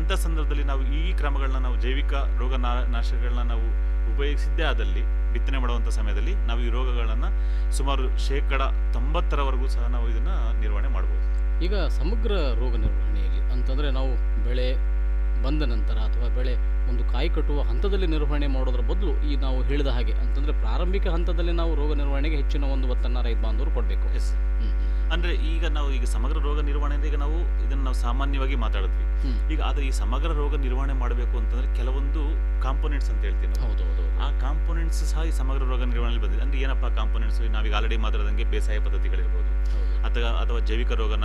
ಅಂತ ಸಂದರ್ಭದಲ್ಲಿ ನಾವು ಈ ಕ್ರಮಗಳನ್ನ ನಾವು ಜೈವಿಕ ರೋಗ ನಾ- ನಾಶಗಳನ್ನ ನಾವು ಉಪಯೋಗಿಸಿದ್ದೇ ಆದಲ್ಲಿ ಬಿತ್ತನೆ ಮಾಡುವಂಥ ಸಮಯದಲ್ಲಿ ನಾವು ಈ ರೋಗಗಳನ್ನು ಸುಮಾರು ಶೇಕಡ ತೊಂಬತ್ತರವರೆಗೂ ಸಹ ನಾವು ಇದನ್ನ ನಿರ್ವಹಣೆ ಮಾಡ್ಬೋದು ಈಗ ಸಮಗ್ರ ರೋಗ ನಿರ್ವಹಣೆಯಲ್ಲಿ ಅಂತಂದರೆ ನಾವು ಬೆಳೆ ಬಂದ ನಂತರ ಅಥವಾ ಬೆಳೆ ಒಂದು ಕಾಯಿ ಕಟ್ಟುವ ಹಂತದಲ್ಲಿ ನಿರ್ವಹಣೆ ಮಾಡೋದ್ರ ಬದಲು ಈ ನಾವು ಹೇಳಿದ ಹಾಗೆ ಅಂತಂದರೆ ಪ್ರಾರಂಭಿಕ ಹಂತದಲ್ಲಿ ನಾವು ರೋಗ ನಿರ್ವಹಣೆಗೆ ಹೆಚ್ಚಿನ ಒಂದು ಒತ್ತನ್ನು ರೈತ ಬಾಂಧವರು ಕೊಡಬೇಕು ಎಸ್ ಅಂದ್ರೆ ಈಗ ನಾವು ಈಗ ಸಮಗ್ರ ರೋಗ ನಿರ್ವಹಣೆ ಅಂದ್ರೆ ಈಗ ನಾವು ಇದನ್ನ ನಾವು ಸಾಮಾನ್ಯವಾಗಿ ಮಾತಾಡಿದ್ವಿ ಹ್ಮ್. ಈಗ ಆದ್ರೆ ಈ ಸಮಗ್ರ ರೋಗ ನಿರ್ವಹಣೆ ಮಾಡಬೇಕು ಅಂತಂದ್ರೆ ಕೆಲವೊಂದು ಕಾಂಪೋನೆಂಟ್ಸ್ ಅಂತ ಹೇಳ್ತೀವಿ ನಾವು ಹೌದು ಹೌದು ಆ ಕಾಂಪೋನೆಂಟ್ಸ್ ಸಹ ಈ ಸಮಗ್ರ ರೋಗ ನಿರ್ವಹಣೆಯಲ್ಲಿ ಬಂದಿದೆ ಅಂದ್ರೆ ಏನಪ್ಪಾ ಕಾಂಪೋನೆಂಟ್ಸ್ ನಾವೀಗ ಆಲ್ರೆಡಿ ಮಾತಾಡಿದಂಗೆ ಬೇಸಾಯ ಪದ್ಧತಿಗಳಿರ್ಬೋದು ಹೌದು ಅಥವಾ ಅಥವಾ ಜೈವಿಕ ರೋಗ